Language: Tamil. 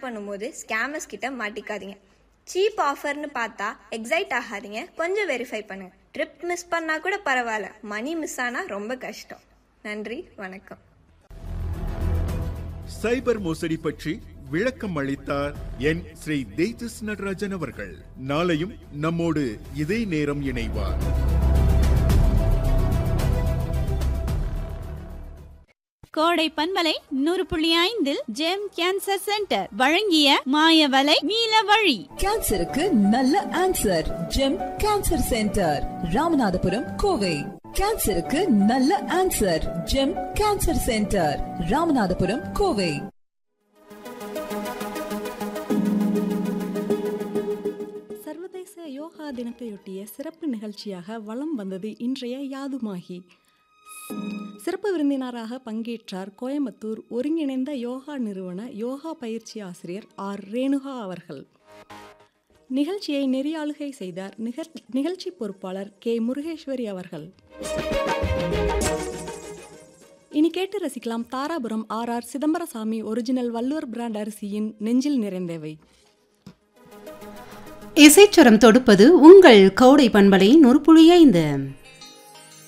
பண்ணும்போது ஸ்கேமர்ஸ் கிட்ட மாட்டிக்காதீங்க சீப் ஆஃபர்னு பார்த்தா எக்ஸைட் ஆகாதீங்க கொஞ்சம் வெரிஃபை பண்ணுங்க ட்ரிப் மிஸ் பண்ணா கூட பரவாயில்ல மணி மிஸ் ஆனா ரொம்ப கஷ்டம் நன்றி வணக்கம் சைபர் மோசடி பற்றி விளக்கம் அளித்தார் என் ஸ்ரீ தேஜஸ் நடராஜன் அவர்கள் நாளையும் நம்மோடு இதே நேரம் இணைவார் கோடை பன்மலை நூறு புள்ளி ஐந்தில் ஜெம் கேன்சர் சென்டர் வழங்கிய மாயவலை நீல வழி கேன்சருக்கு நல்ல answer Gem cancer center Ramanathapuram Kovai கேன்சருக்கு நல்ல answer Gem cancer center Ramanathapuram Kovai சர்வதேச யோகா தினத்தையொட்டிய சிறப்பு நிகழ்ச்சியாக வலம் வந்தது இன்றைய யாதுமாகி சிறப்பு விருந்தினராக பங்கேற்றார் கோயம்புத்தூர் ஒருங்கிணைந்த யோகா நிறுவன யோகா பயிற்சி ஆசிரியர் ஆர் ரேணுகா அவர்கள் நிகழ்ச்சியை நெறியாளுகை செய்தார் நிகழ் நிகழ்ச்சி பொறுப்பாளர் கே முருகேஸ்வரி அவர்கள் இனி கேட்டு ரசிக்கலாம் Dharapuram R R Chidambarasamy original Valluvar brand அரிசியின் நெஞ்சில் நிறைந்தவை இசைச்சரம் தொடுப்பது உங்கள் கோடை பண்பலை நொறுப்புழி ஐந்து